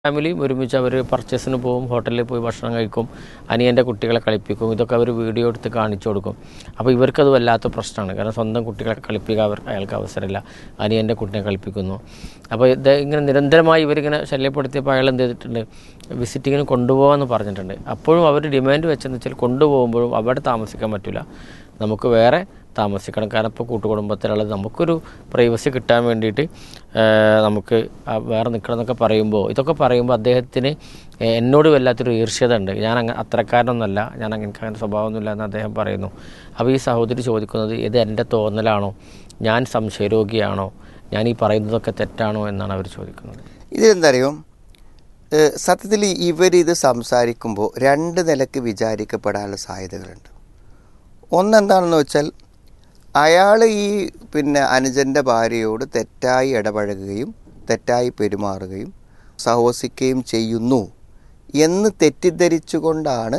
ഫാമിലിയും ഒരുമിച്ച് അവർ പർച്ചേസിന് പോകും ഹോട്ടലിൽ പോയി ഭക്ഷണം കഴിക്കും അനിയൻ്റെ കുട്ടികളെ കളിപ്പിക്കും ഇതൊക്കെ അവർ വീഡിയോ എടുത്ത് കാണിച്ചു കൊടുക്കും അപ്പോൾ ഇവർക്കത് വല്ലാത്ത പ്രശ്നമാണ് കാരണം സ്വന്തം കുട്ടികളെ കളിപ്പിക്കാൻ അവർ അയാൾക്ക് അവസരമില്ല അനിയൻ്റെ കുട്ടിനെ കളിപ്പിക്കുന്നു അപ്പോൾ ഇത് ഇങ്ങനെ നിരന്തരമായി ഇവരിങ്ങനെ ശല്യപ്പെടുത്തിയപ്പോൾ അയാൾ എന്ത് ചെയ്തിട്ടുണ്ട് വിസിറ്റിങ്ങിന് കൊണ്ടുപോകാമെന്ന് പറഞ്ഞിട്ടുണ്ട് അപ്പോഴും അവർ ഡിമാൻഡ് വെച്ചെന്ന് വെച്ചാൽ കൊണ്ടുപോകുമ്പോഴും അവിടെ താമസിക്കാൻ പറ്റില്ല നമുക്ക് വേറെ താമസിക്കണം കാരണം ഇപ്പോൾ കൂട്ടുകുടുംബത്തിലുള്ളത് നമുക്കൊരു പ്രൈവസി കിട്ടാൻ വേണ്ടിയിട്ട് ആ, നമുക്ക് ആ വേറെ നിൽക്കണം എന്നൊക്കെ പറയുമ്പോൾ ഇതൊക്കെ പറയുമ്പോൾ അദ്ദേഹത്തിന് ഏ, എന്നോട് വല്ലാത്തൊരു ഈർഷ്യത ഉണ്ട് ഞാൻ അങ്ങനെ അത്രക്കാരനൊന്നുമല്ല ഞാൻ അങ്ങനെ എനിക്ക് അങ്ങനെ സ്വഭാവമൊന്നുമില്ല എന്ന് അദ്ദേഹം പറയുന്നു അപ്പോൾ ഈ സഹോദരി ചോദിക്കുന്നത് ഇത് എൻ്റെ തോന്നലാണോ ഞാൻ സംശയരോഗിയാണോ ഞാൻ ഈ പറയുന്നതൊക്കെ തെറ്റാണോ എന്നാണ് അവർ ചോദിക്കുന്നത് ഇതിലെന്താ അറിയോ ഏഹ് സത്യത്തിൽ ഇവരിത് സംസാരിക്കുമ്പോൾ രണ്ട് നിലക്ക് വിചാരിക്കപ്പെടാനുള്ള സാധ്യതകളുണ്ട് ഒന്നെന്താണെന്ന് വെച്ചാൽ അയാൾ ഈ പിന്നെ അനുജൻ്റെ ഭാര്യയോട് തെറ്റായി ഇടപഴകുകയും തെറ്റായി പെരുമാറുകയും സഹവസിക്കുകയും ചെയ്യുന്നു എന്ന് തെറ്റിദ്ധരിച്ചുകൊണ്ടാണ്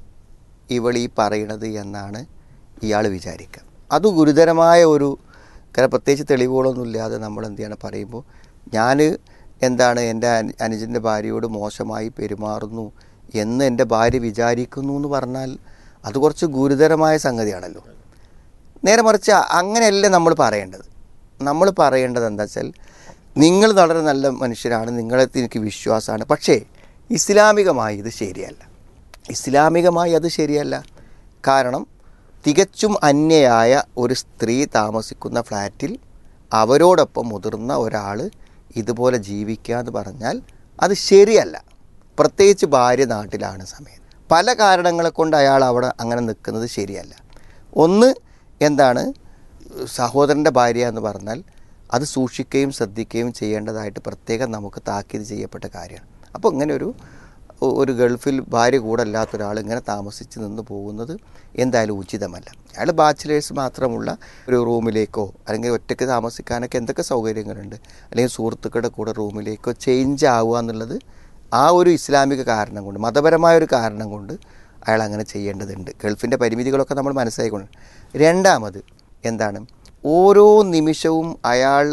ഇവൾ ഈ പറയണത് എന്നാണ് ഇയാൾ വിചാരിക്കുക അത് ഗുരുതരമായ ഒരു കാരണം പ്രത്യേകിച്ച് തെളിവുകളൊന്നും ഇല്ലാതെ നമ്മൾ എന്ത് ചെയ്യണം പറയുമ്പോൾ ഞാൻ എന്താണ് എൻ്റെ അനു- അനുജൻ്റെ ഭാര്യയോട് മോശമായി പെരുമാറുന്നു എന്ന് എൻ്റെ ഭാര്യ വിചാരിക്കുന്നു എന്ന് പറഞ്ഞാൽ അത് കുറച്ച് ഗുരുതരമായ സംഗതിയാണല്ലോ നേരെ മറിച്ച് അങ്ങനെയല്ല നമ്മൾ പറയേണ്ടത് നമ്മൾ പറയേണ്ടത് എന്താ വെച്ചാൽ നിങ്ങൾ വളരെ നല്ല മനുഷ്യരാണ് നിങ്ങളെ എനിക്ക് വിശ്വാസമാണ് പക്ഷേ ഇസ്ലാമികമായി ഇത് ശരിയല്ല ഇസ്ലാമികമായി അത് ശരിയല്ല കാരണം തികച്ചും അന്യയായ ഒരു സ്ത്രീ താമസിക്കുന്ന ഫ്ലാറ്റിൽ അവരോടൊപ്പം മുതിർന്ന ഒരാൾ ഇതുപോലെ ജീവിക്കുക എന്ന് പറഞ്ഞാൽ അത് ശരിയല്ല പ്രത്യേകിച്ച് ഭാര്യ നാട്ടിലാണ് സമയം പല കാരണങ്ങളെ കൊണ്ട് അയാൾ അവിടെ അങ്ങനെ നിൽക്കുന്നത് ശരിയല്ല ഒന്ന് എന്താണ് സഹോദരൻ്റെ ഭാര്യ എന്ന് പറഞ്ഞാൽ അത് സൂക്ഷിക്കുകയും ശ്രദ്ധിക്കുകയും ചെയ്യേണ്ടതായിട്ട് പ്രത്യേകം നമുക്ക് താക്കീത് ചെയ്യപ്പെട്ട കാര്യമാണ് അപ്പോൾ ഇങ്ങനെ ഒരു ഒരു ഗൾഫിൽ ഭാര്യ കൂടെ അല്ലാത്ത ഒരാൾ ഇങ്ങനെ താമസിച്ച് നിന്ന് പോകുന്നത് എന്തായാലും ഉചിതമല്ല അയാൾ ബാച്ചിലേഴ്സ് മാത്രമുള്ള ഒരു റൂമിലേക്കോ അല്ലെങ്കിൽ ഒറ്റയ്ക്ക് താമസിക്കാനൊക്കെ എന്തൊക്കെ സൗകര്യങ്ങളുണ്ട് അല്ലെങ്കിൽ സുഹൃത്തുക്കളുടെ കൂടെ റൂമിലേക്കോ ചേഞ്ച് ആവുക എന്നുള്ളത് ആ ഒരു ഇസ്ലാമിക കാരണം കൊണ്ട് മതപരമായ ഒരു കാരണം കൊണ്ട് അയാൾ അങ്ങനെ ചെയ്യേണ്ടതുണ്ട് ഗൾഫിൻ്റെ പരിമിതികളൊക്കെ നമ്മൾ മനസ്സിലാക്കിക്കൊണ്ട് രണ്ടാമത് എന്താണ് ഓരോ നിമിഷവും അയാൾ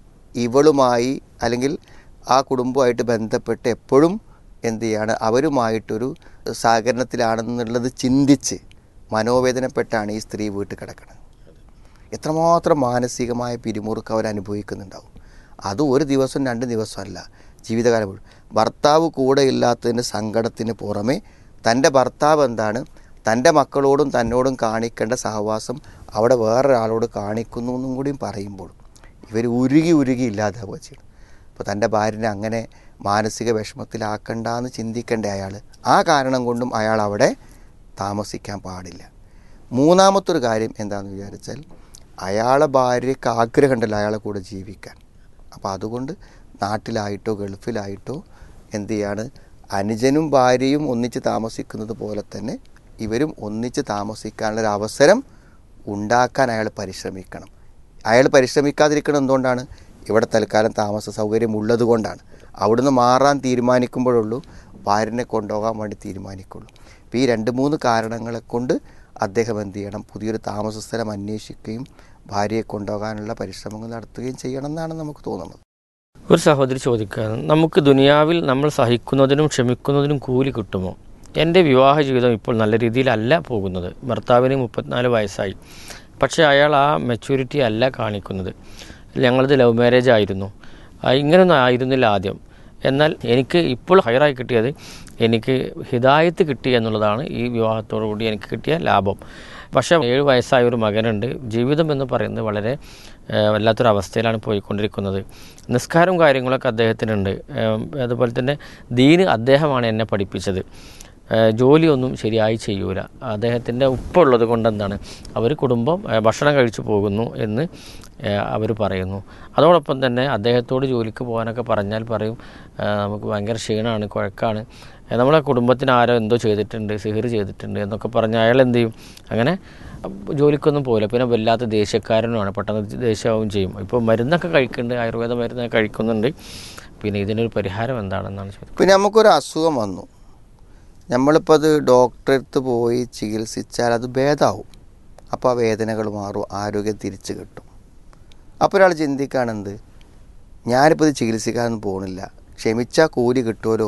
ഇവളുമായി അല്ലെങ്കിൽ ആ കുടുംബമായിട്ട് ബന്ധപ്പെട്ട് എപ്പോഴും എന്ത് ചെയ്യാണ് അവരുമായിട്ടൊരു സഹകരണത്തിലാണെന്നുള്ളത് ചിന്തിച്ച് മനോവേദനപ്പെട്ടാണ് ഈ സ്ത്രീ വീട്ടിൽ കിടക്കുന്നത് എത്രമാത്രം മാനസികമായ പിരിമുറുക്കം അവർ അനുഭവിക്കുന്നുണ്ടാവും അത് ഒരു ദിവസം രണ്ട് ദിവസമല്ല ജീവിതകാലം മുഴുവൻ ഭർത്താവ് കൂടെ ഇല്ലാത്തതിന് സങ്കടത്തിന് പുറമെ തൻ്റെ ഭർത്താവ് എന്താണ് തൻ്റെ മക്കളോടും തന്നോടും കാണിക്കേണ്ട സഹവാസം അവിടെ വേറൊരാളോട് കാണിക്കുന്നു എന്നും കൂടിയും പറയുമ്പോൾ ഇവർ ഉരുകി ഉരുകി ഇല്ലാതാവുക ചെയ്യണം അപ്പോൾ തൻ്റെ ഭാര്യനെ അങ്ങനെ മാനസിക വിഷമത്തിലാക്കണ്ടെന്ന് ചിന്തിക്കേണ്ട അയാൾ ആ കാരണം കൊണ്ടും അയാൾ അവിടെ താമസിക്കാൻ പാടില്ല മൂന്നാമത്തൊരു കാര്യം എന്താണെന്ന് വിചാരിച്ചാൽ അയാളെ ഭാര്യയ്ക്ക് ആഗ്രഹമുണ്ടല്ലോ അയാളെ കൂടെ ജീവിക്കാൻ അപ്പോൾ അതുകൊണ്ട് നാട്ടിലായിട്ടോ ഗൾഫിലായിട്ടോ എന്ത് ചെയ്യാണ് അനുജനും ഭാര്യയും ഒന്നിച്ച് താമസിക്കുന്നത് പോലെ തന്നെ ഇവരും ഒന്നിച്ച് താമസിക്കാനുള്ള ഒരു അവസരം ഉണ്ടാക്കാൻ അയാൾ പരിശ്രമിക്കണം അയാൾ പരിശ്രമിക്കാതിരിക്കണം എന്തുകൊണ്ടാണ് ഇവിടെ തൽക്കാലം താമസ സൗകര്യം ഉള്ളത് കൊണ്ടാണ് അവിടുന്ന് മാറാൻ തീരുമാനിക്കുമ്പോഴുള്ളൂ ഭാര്യനെ കൊണ്ടുപോകാൻ വേണ്ടി തീരുമാനിക്കുള്ളൂ അപ്പോൾ ഈ രണ്ട് മൂന്ന് കാരണങ്ങളെ കൊണ്ട് അദ്ദേഹം എന്ത് ചെയ്യണം പുതിയൊരു താമസ സ്ഥലം അന്വേഷിക്കുകയും ഭാര്യയെ കൊണ്ടുപോകാനുള്ള പരിശ്രമങ്ങൾ നടത്തുകയും ചെയ്യണം എന്നാണ് നമുക്ക് തോന്നുന്നത് ഒരു സഹോദരി ചോദിക്കുകയാണ് നമുക്ക് ദുനിയാവിൽ നമ്മൾ സഹിക്കുന്നതിനും ക്ഷമിക്കുന്നതിനും കൂലി കിട്ടുമോ എൻ്റെ വിവാഹ ജീവിതം ഇപ്പോൾ നല്ല രീതിയിലല്ല പോകുന്നത് ഭർത്താവിന് മുപ്പത്തിനാല് വയസ്സായി പക്ഷേ അയാൾ ആ മെച്യൂരിറ്റി അല്ല കാണിക്കുന്നത് ഞങ്ങളത് ലവ് മാരേജ് ആയിരുന്നു ആ, ഇങ്ങനെയൊന്നും ആയിരുന്നില്ല ആദ്യം എന്നാൽ എനിക്ക് ഇപ്പോൾ ഹയറായി കിട്ടിയത് എനിക്ക് ഹിദായത്ത് കിട്ടി എന്നുള്ളതാണ് ഈ വിവാഹത്തോടു കൂടി എനിക്ക് കിട്ടിയ ലാഭം പക്ഷേ ഏഴ് വയസ്സായ ഒരു മകനുണ്ട് ജീവിതം എന്ന് പറയുന്നത് വളരെ ഏഹ്, വല്ലാത്തൊരു അവസ്ഥയിലാണ് പോയിക്കൊണ്ടിരിക്കുന്നത് നിസ്കാരം കാര്യങ്ങളൊക്കെ അദ്ദേഹത്തിനുണ്ട് ഏഹ്, അതുപോലെ തന്നെ ദീന് അദ്ദേഹമാണ് എന്നെ പഠിപ്പിച്ചത് ഏഹ്, ജോലിയൊന്നും ശരിയായി ചെയ്യൂല അദ്ദേഹത്തിൻ്റെ ഉപ്പുള്ളത് കൊണ്ട് എന്താണ് അവർ കുടുംബം ഏഹ്, ഭക്ഷണം കഴിച്ചു പോകുന്നു എന്ന് അവർ പറയുന്നു അതോടൊപ്പം തന്നെ അദ്ദേഹത്തോട് ജോലിക്ക് പോകാനൊക്കെ പറഞ്ഞാൽ പറയും ഏഹ്, നമുക്ക് ഭയങ്കര ക്ഷീണമാണ് കുഴക്കാണ് ഏഹ്, നമ്മളെ കുടുംബത്തിന് ആരോ എന്തോ ചെയ്തിട്ടുണ്ട് സിഹിർ ചെയ്തിട്ടുണ്ട് എന്നൊക്കെ പറഞ്ഞ് അയാൾ എന്ത് ചെയ്യും അങ്ങനെ അപ്പ് ജോലിക്കൊന്നും പോകില്ല പിന്നെ വല്ലാത്ത ദേഷ്യക്കാരനുമാണ് പെട്ടെന്ന് ദേഷ്യമാവും ചെയ്യും ഇപ്പോൾ മരുന്നൊക്കെ കഴിക്കുന്നുണ്ട് ആയുർവേദ മരുന്നൊക്കെ കഴിക്കുന്നുണ്ട് പിന്നെ ഇതിനൊരു പരിഹാരം എന്താണെന്നാണ് ചോദിക്കുന്നത് പിന്നെ നമുക്കൊരു അസുഖം വന്നു നമ്മളിപ്പോൾ അത് ഡോക്ടറെ അടുത്ത് പോയി ചികിത്സിച്ചാൽ അത് ഭേദമാവും അപ്പോൾ ആ വേദനകൾ മാറും ആരോഗ്യം തിരിച്ചു കിട്ടും അപ്പോൾ ഒരാൾ ചിന്തിക്കുകയാണെന്ത് ഞാനിപ്പോൾ ഇത് ചികിത്സിക്കാനൊന്നും പോകണില്ല ക്ഷമിച്ചാൽ കൂലി കിട്ടുമല്ലോ